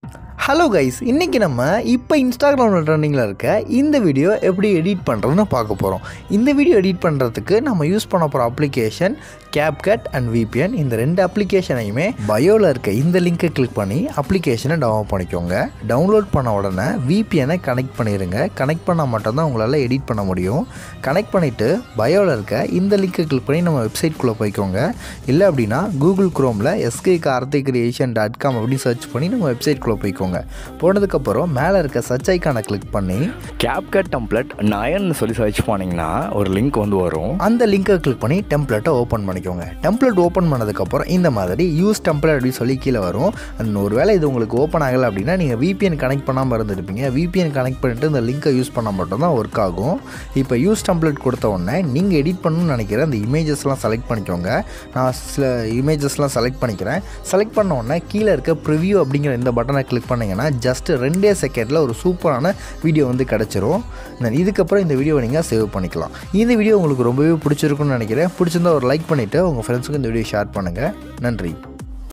hello guys இன்றைக்கி நம்ம இப்போ இன்ஸ்டாகிராமில் ட்ரெண்டிங்கில் இருக்க இந்த வீடியோ எப்படி எடிட் பண்ணுறதுன்னு பார்க்க போகிறோம் இந்த வீடியோ எடிட் பண்ணுறதுக்கு நம்ம யூஸ் பண்ண போகிற அப்ளிகேஷன் கேப்கட் அண்ட் VPN இந்த ரெண்டு அப்ளிகேஷனையுமே பயோவில் இருக்க இந்த லிங்கை கிளிக் பண்ணி அப்ளிகேஷனை டவுன்லோட் பண்ணிக்கோங்க டவுன்லோட் பண்ண உடனே VPN-ஐ கனெக்ட் பண்ணிடுங்க கனெக்ட் பண்ணால் மட்டும்தான் உங்களால் எடிட் பண்ண முடியும் கனெக்ட் பண்ணிவிட்டு பயோவில் இருக்க இந்த லிங்கை கிளிக் பண்ணி நம்ம வெப்சைட்குள்ளே போய்க்கோங்க இல்லை அப்படின்னா கூகுள் குரோமில் SK Karthi creation dot com அப்படின்னு சர்ச் பண்ணி நம்ம வெப்சைட்குள்ளே போய்க்கோங்க போனதுக்கப்புறம் மேலே இருக்க சர்ச் ஐக்கானை கிளிக் பண்ணி கேப்கட் டெம்ப்ளேட் நயன்னு சொல்லி சர்ச் பண்ணிங்கன்னா ஒரு லிங்க் வந்து வரும் அந்த லிங்கை கிளிக் பண்ணி டெம்ப்ளேட்டை ஓப்பன் பண்ணிக்கோங்க டெம்ப்ளேட் ஓப்பன் பண்ணதுக்கப்புறம் இந்த மாதிரி யூஸ் டெம்ப்ளேட் அப்படின்னு சொல்லி கீழே வரும் அந்த ஒருவேளை இது உங்களுக்கு ஓப்பன் ஆகலை அப்படின்னா நீங்கள் VPN கனெக்ட் பண்ணாமல் இருந்திருப்பீங்க VPN கனெக்ட் பண்ணிட்டு இந்த லிங்கை யூஸ் பண்ணால் மட்டும்தான் ஒர்க் ஆகும் இப்போ யூஸ் டெம்ப்ளேட் கொடுத்த உடனே நீங்கள் எடிட் பண்ணணும்னு நினைக்கிற அந்த இமேஜஸ்லாம் செலக்ட் பண்ணிக்கோங்க நான் சில இமேஜஸ்லாம் செலக்ட் பண்ணிக்கிறேன் செலக்ட் பண்ண உடனே கீழே இருக்க ப்ரிவ்யூ அப்படிங்கிற இந்த பட்டனை கிளிக் பண்ணிங்கன்னா ஜஸ்ட் ரெண்டே செகண்டில் ஒரு சூப்பரான வீடியோ வந்து கிடச்சிரும் நான் இதுக்கப்புறம் இந்த வீடியோவை நீங்கள் சேவ் பண்ணிக்கலாம் இந்த வீடியோ உங்களுக்கு ரொம்பவே பிடிச்சிருக்குன்னு நினைக்கிறேன் பிடிச்சிருந்தா ஒரு லைக் பண்ணிவிட்டு உங்கள் ஃப்ரெண்ட்ஸுக்கு இந்த வீடியோ ஷேர் பண்ணுங்கள் நன்றி